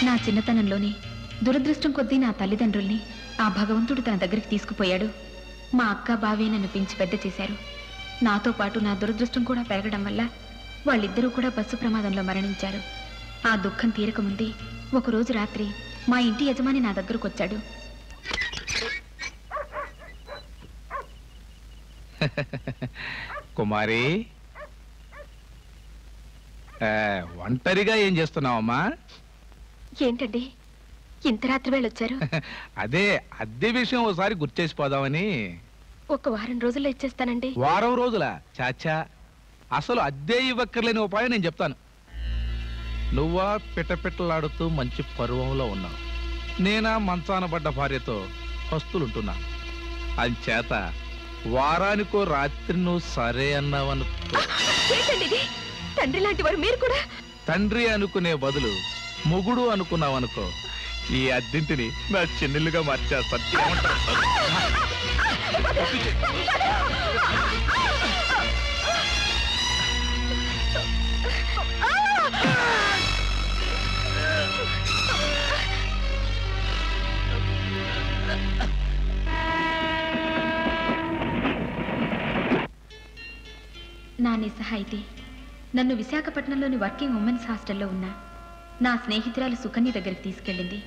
నా చిన్నతనంలోనే దురదృష్టం కొద్దీ నా తల్లిదండ్రుల్ని ఆ భగవంతుడు తన దగ్గరికి తీసుకుపోయాడు మా అక్క బావే నన్ను పెంచి పెద్ద చేశారు నాతో పాటు నా దురదృష్టం కూడా పెరగడం వల్ల వాళ్ళిద్దరూ కూడా బస్సు ప్రమాదంలో మరణించారు ఆ దుఃఖం తీరకముందే ఒకరోజు రాత్రి మా ఇంటి యజమాని నా దగ్గరకు వచ్చాడు కుమారి ఆ, ఒంటరిగా ఏం చేస్తున్నావమ్మా ఏంటండి ఇంత రాత్రి వేళ వచ్చారు అదే అద్దె విషయం ఒకసారి గుర్చేసిపోదామని ఒక వారం రోజుల్లో ఇచ్చేస్తానండి వారం రోజుల చాచా అసలు అద్దె ఇవ్వక్కర్లేని ఉపాయం నేను చెప్తాను నువ్వా పిట్టపిట్టలాడుతూ మంచి పరువంలో ఉన్నావు నేనా మంచాన పడ్డ భార్యతో పస్తులుంటున్నా అంచేత వారానికో రాత్రి నువ్వు సరే అన్నావనుకో ఏంటండి ఇది తండ్రి లాంటి వారు మీరు కూడా తండ్రి అనుకునే బదులు మొగుడు అనుకున్నావనుకో ఈ అద్దెంటిని నా చెన్నెలుగా మార్చేస్తాను ఏమంటావు? నా నిస్సహాయితే నన్ను విశాఖపట్నంలోని వర్కింగ్ ఉమెన్స్ హాస్టల్లో ఉన్న నా స్నేహితురాలు సుకన్య దగ్గరికి తీసుకెళ్ళింది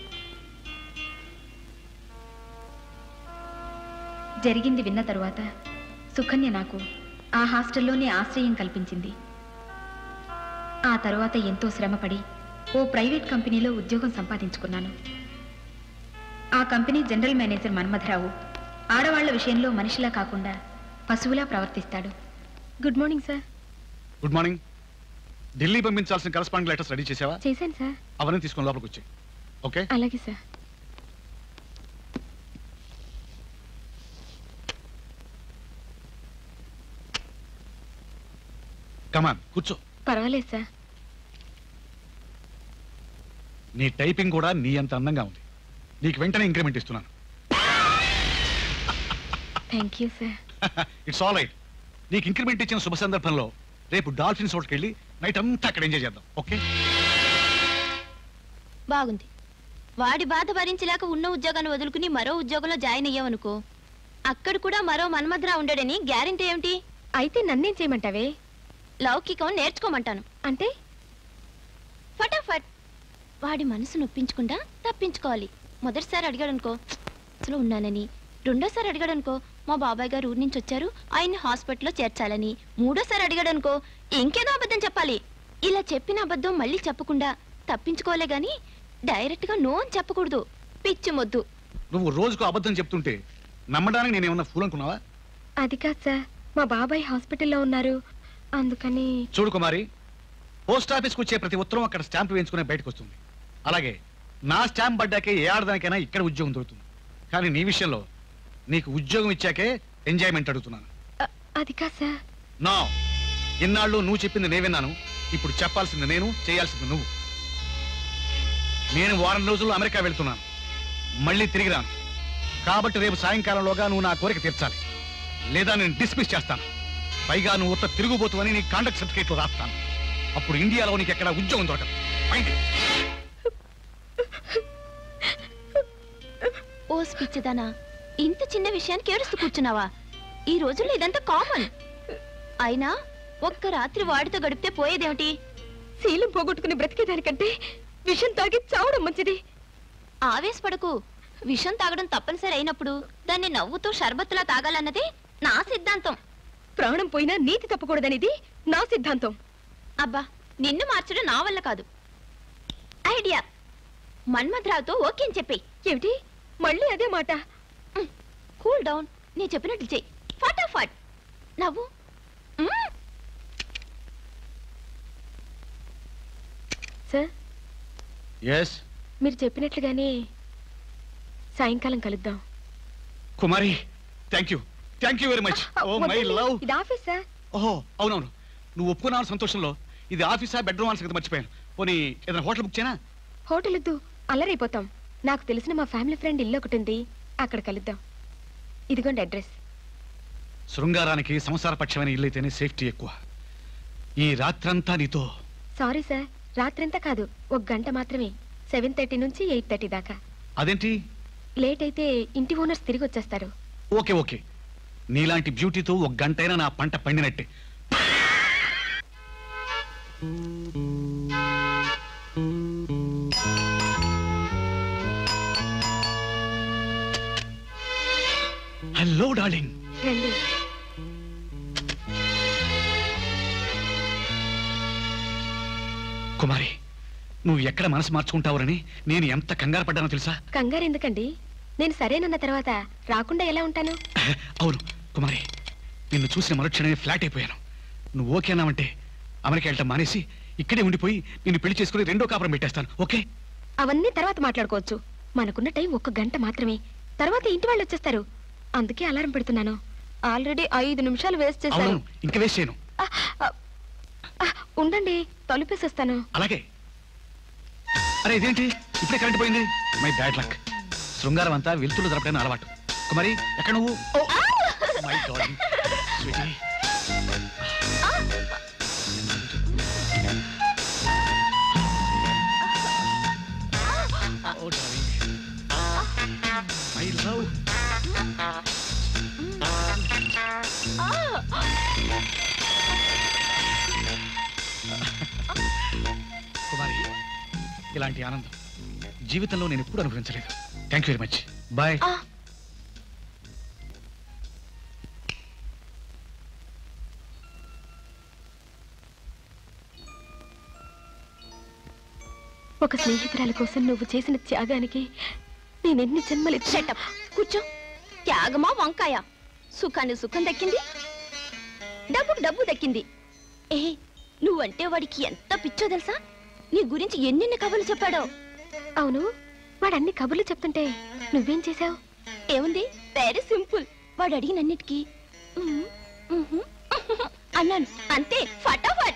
జరిగింది విన్న తరువాత సుకన్య నాకు ఆ హాస్టల్లోనే ఆశ్రయం కల్పించింది ఆ తరువాత ఎంతో శ్రమపడి ఓ ప్రైవేట్ కంపెనీలో ఉద్యోగం సంపాదించుకున్నాను ఆ కంపెనీ జనరల్ మేనేజర్ మన్మథరావు ఆడవాళ్ల విషయంలో మనిషిలా కాకుండా పశువులా ప్రవర్తిస్తాడు good morning sir good morning Delhi పంపించాల్సిన కరస్పాండింగ్ లెటర్స్ రెడీ చేసావా చేశాను సార్ అవన్నీ తీసుకొని లోపలికి వచ్చాయి ఓకే అలాగే సార్ కమాన్ కూర్చో పర్వాలేదు సార్ నీ టైపింగ్ కూడా నీ అంత అందంగా ఉంది నీకు వెంటనే ఇంక్రిమెంట్ ఇస్తున్నాను thank you sir it's all right నీకు ఇంక్రిమెంట్ ఇచ్చిన శుభ సందర్భంలో రేపు డాల్ఫిన్స్ హోటల్కి వెళ్ళి నైట్ అంతా అక్కడ ఎంజాయ్ చేద్దాం ఓకే బాగుంది వాడి బాధ భరించలేక ఉన్న ఉద్యోగాన్ని వదులుకుని మరో ఉద్యోగంలో జాయిన్ అయ్యావనుకో అక్కడ కూడా మరో మన్మధరా ఉండడని గ్యారెంటీ ఏమిటి అయితే నన్నేం చేయమంటావే లౌకికం నేర్చుకోమంటాను అంటే ఫటాఫట్ వాడి మనసు నొప్పించకుండా తప్పించుకోవాలి మొదటిసారి అడిగాడనుకో అసలు ఉన్నానని రెండోసారి అడిగాడనుకో మా బాబాయ్ గారు ఊరి నుంచి వచ్చారు ఆయన్ని హాస్పిటల్లో చేర్చాలని మూడోసారి అడిగాడనుకో ఇంకేదో అబద్ధం చెప్పాలి ఇలా చెప్పిన అబద్ధం మళ్ళీ చెప్పకుండా తప్పించుకోలే గాని డైరెక్ట్ గా నో అని చెప్పకూడదు పిచ్చి మొద్దు నువ్వు రోజుకు అబద్ధం చెప్తుంటే నమ్మడానికి నేనేమన్నా ఫూల్ అనుకున్నావా అది కాదు సార్ మా బాబాయ్ హాస్పిటల్లో ఉన్నారు అందుకని చూడు కుమారి పోస్ట్ ఆఫీస్కి వచ్చే ప్రతి ఉత్తరం అక్కడ స్టాంప్ వేయించుకునే బయటకు వస్తుంది అలాగే నా స్టాంప్ పడ్డాకే ఏ ఆడదానికైనా ఇక్కడ ఉద్యోగం దొరుకుతుంది కానీ నీ విషయంలో నీకు ఉద్యోగం ఇచ్చాకే ఎంజాయ్మెంట్ అడుగుతున్నాను అ- అది కాదు సార్ నా ఇన్నాళ్ళు నువ్వు చెప్పింది నేను విన్నాను ఇప్పుడు చెప్పాల్సింది నేను చేయాల్సింది నువ్వు నేను వారం రోజుల్లో అమెరికా వెళ్తున్నాను మళ్ళీ తిరిగి రాను కాబట్టి రేపు సాయంకాలంలోగా నువ్వు నా కోరిక తీర్చాలి లేదా నేను డిస్మిస్ చేస్తాను పైగా నువ్వు ఉత్త తిరుగుబోతువని నీ కాండక్ట్ సర్టిఫికేట్లో రాస్తాను అప్పుడు ఇండియాలో నీకు ఎక్కడ ఉద్యోగం దొరకదు Find it. ఓ పిచ్చిదానా ఇంత చిన్న విషయానికి ఏడుస్తూ కూర్చున్నావా ఈ రోజుల్లో ఇదంతా కామన్ అయినా ఒక్క రాత్రి వాడితో గడిపితే పోయేదేమిటి శీలం పోగొట్టుకుని బ్రతికేదానికంటే విషం తాగి చావడం మంచిది ఆవేశపడకు విషం తాగడం తప్పనిసరి అయినప్పుడు దాన్ని నవ్వుతూ షర్బత్తులా తాగాలన్నదే నా సిద్ధాంతం ప్రాణం పోయినా నీతి తప్పకూడదనేది నా సిద్ధాంతం అబ్బా నిన్ను మార్చడం నా వల్ల కాదు ఐడియా మన్మథరావుతో ఓకే అని చెప్పి ఏమిటి మళ్ళీ అదే మాట కూల్ డౌన్ నేను చెప్పినట్లు చెయ్యి ఫటాఫట్ నవ్వు మ్మ్. సార్ ఎస్ మీరు చెప్పినట్లుగానే సాయంకాలం కలుద్దాం Kumari thank you thank you very much oh my వద్దండి, లవ్ ఇది ఆఫీస్ సార్ ఓహో అవునవును నువ్వు ఒప్పుకున్నావు సంతోషంలో ఇది ఆఫీసా బెడ్రూమ్ అని సంగతి మర్చిపోయాను పోనీ ఏదైనా హోటల్ బుక్ చేయనా హోటల్ వద్దు అల్లరైపోతాం నాకు తెలిసిన మా ఫ్యామిలీ ఫ్రెండ్ ఇల్లు ఒకటి ఉంది అక్కడ కలుద్దాం ఇదిగోండి అడ్రస్ శృంగారానికి సంసారపక్షమైన ఇల్లు అయితేనే సేఫ్టీ ఎక్కువ ఈ రాత్రంతా నీతో సారీ సార్ రాత్రంతా కాదు ఒక గంట మాత్రమే సెవెన్ థర్టీ నుంచి ఎయిట్ థర్టీ దాకా అదేంటి లేట్ అయితే ఇంటి ఓనర్స్ తిరిగి వచ్చేస్తారు ఓకే ఓకే నీలాంటి బ్యూటీతో ఒక గంటైనా నా పంట పండినట్టే హలో డార్లింగ్ రండి కుమారి నువ్వు ఎక్కడ మనసు మార్చుకుంటావురని నేను ఎంత కంగారు పడ్డానో తెలుసా కంగారు ఎందుకండి నేను సరేనన్న తర్వాత రాకుండా ఎలా ఉంటాను అవును కుమారి నిన్ను చూసిన మరుక్షణమే ఫ్లాట్ అయిపోయాను నువ్వు ఓకే అన్నావంటే అమెరికా వెళ్ళటం మానేసి ఇక్కడే ఉండిపోయి నిన్ను పెళ్లి చేసుకుని రెండో కాపురం పెట్టేస్తాను ఓకే అవన్నీ తర్వాత మాట్లాడుకోవచ్చు మనకున్న టైం ఒక్క గంట మాత్రమే తర్వాత ఇంటి వాళ్ళు వచ్చేస్తారు అందుకే అలారం పెడుతున్నాను ఆల్రెడీ ఐదు నిమిషాలు వేస్ట్ చేశాను అవును ఇంకా వేస్ట్ చేయను ఆ, ఆ, ఆ, ఉండండి తలుపేసేస్తాను అలాగే అరే ఇదేంటి ఇప్పుడే కరెంట్ పోయింది మై బ్యాడ్ లక్ శృంగారం అంతా వెలుతులు జరపడానికి అలవాటు కుమారి ఎక్కడ నువ్వు my darling sweetie Oh, darling. My love. Kumari ఇలాంటి ఆనందం జీవితంలో నేను ఎప్పుడు అనుభవించలేదు thank you very much bye ఆ. ఒక స్నేహితురాల కోసం నువ్వు చేసిన త్యాగానికి నేనెన్ని జన్మలు షటప్ కూర్చో త్యాగమా వంకాయ సుఖాన్ని సుఖం దక్కింది డబ్బుకు డబ్బు దక్కింది ఏ నువ్వంటే వాడికి ఎంత పిచ్చో తెలుసా నీ గురించి ఎన్నెన్ని కబుర్లు చెప్పాడో అవును వాడు అన్ని కబుర్లు చెప్తుంటే నువ్వేం చేశావు ఏముంది వెరీ సింపుల్ వాడు అడిగినన్నిటికీ "ఉమ్, ఉహు, ఉహు" అన్నాను అంతే ఫటాఫట్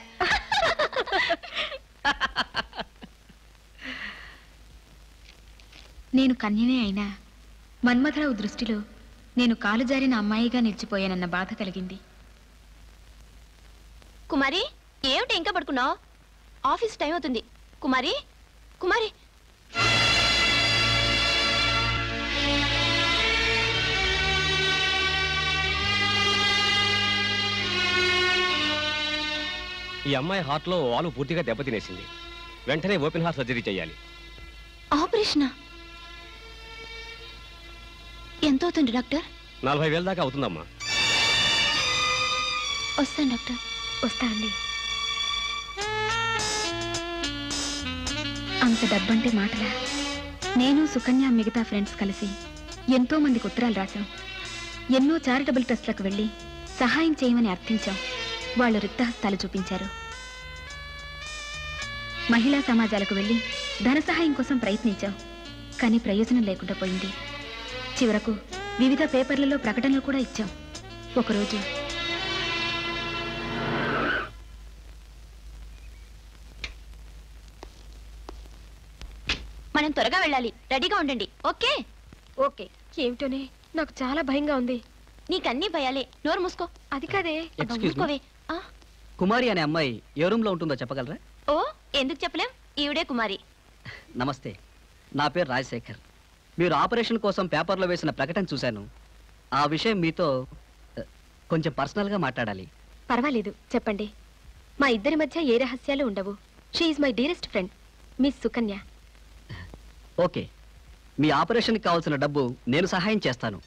నేను కన్యనే అయినా మన్మథరావు దృష్టిలో నేను కాలు జారిన అమ్మాయిగా నిలిచిపోయానన్న బాధ కలిగింది కుమారి ఏమిటి ఇంకా పడుకున్నావు ఆఫీస్ టైం అవుతుంది కుమారి కుమారి ఈ అమ్మాయి హార్ట్లో వాల్వ్ పూర్తిగా దెబ్బతినేసింది వెంటనే ఓపెన్ హార్ట్ సర్జరీ చేయాలి ఆపరేషనా ఎంత అవుతుంది డాక్టర్ నలభై వేల దాకా అవుతుందమ్మా వస్తాను డాక్టర్ వస్తా అండి అంత డబ్బంటే మాటలా నేను సుకన్య మిగతా ఫ్రెండ్స్ కలిసి ఎంతో మందికి ఉత్తరాలు రాశాం ఎన్నో చారిటబుల్ ట్రస్ట్లకు వెళ్ళి సహాయం చేయమని అర్థించాం వాళ్ళు రిక్తహస్తాలు చూపించారు మహిళా సమాజాలకు వెళ్ళి ధన సహాయం కోసం ప్రయత్నించాం కానీ ప్రయోజనం లేకుండా పోయింది చివరకు వివిధ పేపర్లలో ప్రకటనలు కూడా ఇచ్చాం ఒకరోజు మనం త్వరగా వెళ్ళాలి రెడీగా ఉండండి ఓకే ఓకే ఏమిటోనే నాకు చాలా భయంగా ఉంది నీకన్నీ భయాలే నోరు మూసుకో అది కాదే అబ్బా, Excuse me. ఊరుకోవే. ఆ, కుమారి అనే అమ్మాయి ఏ రూమ్లో ఉంటుందో చెప్పగలరా ఓ ఎందుకు చెప్పలేం ఈవిడే కుమారి నమస్తే నా పేరు రాజశేఖర్ మీరు ఆపరేషన్ కోసం పేపర్లో వేసిన ప్రకటన చూశాను ఆ విషయం మీతో అ, కొంచెం పర్సనల్గా మాట్లాడాలి పర్వాలేదు చెప్పండి మా ఇద్దరి మధ్య ఏ రహస్యాలు ఉండవు she my dearest friend miss Sukanya okay మీ ఆపరేషన్కి కావాల్సిన డబ్బు నేను సహాయం చేస్తాను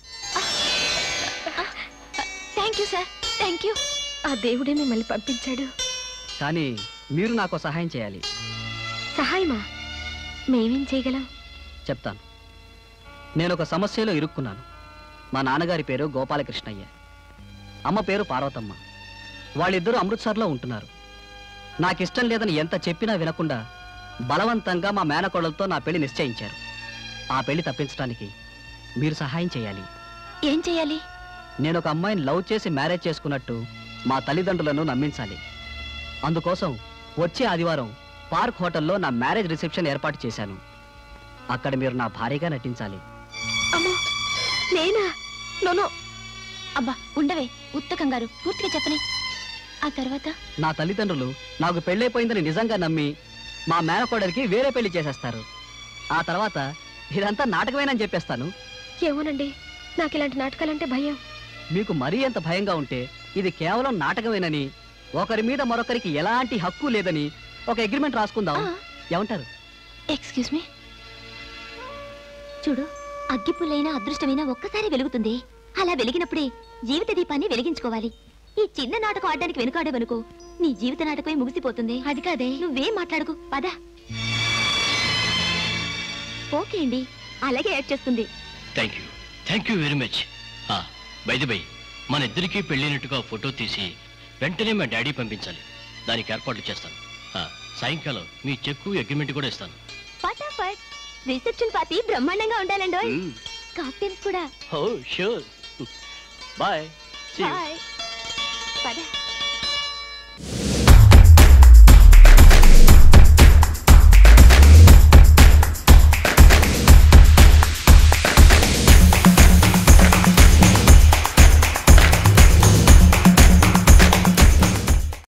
thank you sir thank you ఆ దేవుడే మిమ్మల్ని పంపించాడు కానీ మీరు నాకు సహాయం చేయాలి సహాయమా మేమేం చేయగలం చెప్తాను నేను ఒక సమస్యలో ఇరుక్కున్నాను మా నాన్నగారి పేరు గోపాలకృష్ణయ్య అమ్మ పేరు పార్వతమ్మ వాళ్ళిద్దరూ అమృత్సర్లో ఉంటున్నారు నాకిష్టం లేదని ఎంత చెప్పినా వినకుండా బలవంతంగా మా మేనకోడలతో నా పెళ్లి నిశ్చయించారు ఆ పెళ్లి తప్పించడానికి మీరు సహాయం చేయాలి ఏం చేయాలి నేను ఒక అమ్మాయిని లవ్ చేసి మ్యారేజ్ చేసుకున్నట్టు మా తల్లిదండ్రులను నమ్మించాలి అందుకోసం వచ్చే ఆదివారం పార్క్ హోటల్లో నా మ్యారేజ్ రిసెప్షన్ ఏర్పాటు చేశాను అక్కడ మీరు నా భార్యగా నటించాలి అమ్మో నేనా నోనో అబ్బా ఉండవే ఉత్తకం గారు పూర్తిగా చెప్పని ఆ తర్వాత నా తల్లిదండ్రులు నాకు పెళ్ళైపోయిందని నిజంగా నమ్మి మా మేనకోడలికి వేరే పెళ్లి చేసేస్తారు ఆ తర్వాత ఇదంతా నాటకమేనని చెప్పేస్తాను ఏమోనండి నాకు ఇలాంటి నాటకాలంటే భయం మీకు మరీ అంత భయంగా ఉంటే ఇది కేవలం నాటకమేనని ఒకరి మీద మరొకరికి ఎలాంటి హక్కు లేదని ఒక అగ్రిమెంట్ రాసుకుందాం ఏమంటారు ఎక్స్క్యూజ్ మీ చూడు అగ్గిపుల్లైన అదృష్టమైన ఒక్కసారి వెలుగుతుంది అలా వెలిగినప్పుడే జీవిత దీపాన్ని వెలిగించుకోవాలి ఈ చిన్న నాటకం ఆడడానికి వెనుకాడేవనుకో నీ జీవిత నాటకమే ముగిసిపోతుంది అది కాదే నువ్వేం మాట్లాడకు పద ఓకే అండి అలాగే యాడ్ చేస్తుంది thank you thank you very much by the by మన ఇద్దరికీ పెళ్ళైనట్టుగా ఫోటో తీసి వెంటనే మా డాడీ పంపించాలి దానికి ఏర్పాట్లు చేస్తాను ఆ, సాయంకాలం మీ చెక్కు అగ్రిమెంట్ కూడా ఇస్తాను ఫటాఫట్ రిసెప్షన్ పార్టీ బ్రహ్మాండంగా ఉండాలండో కాక్టైల్స్ కూడా ఓ షూర్ బాయ్ బాయ్ పద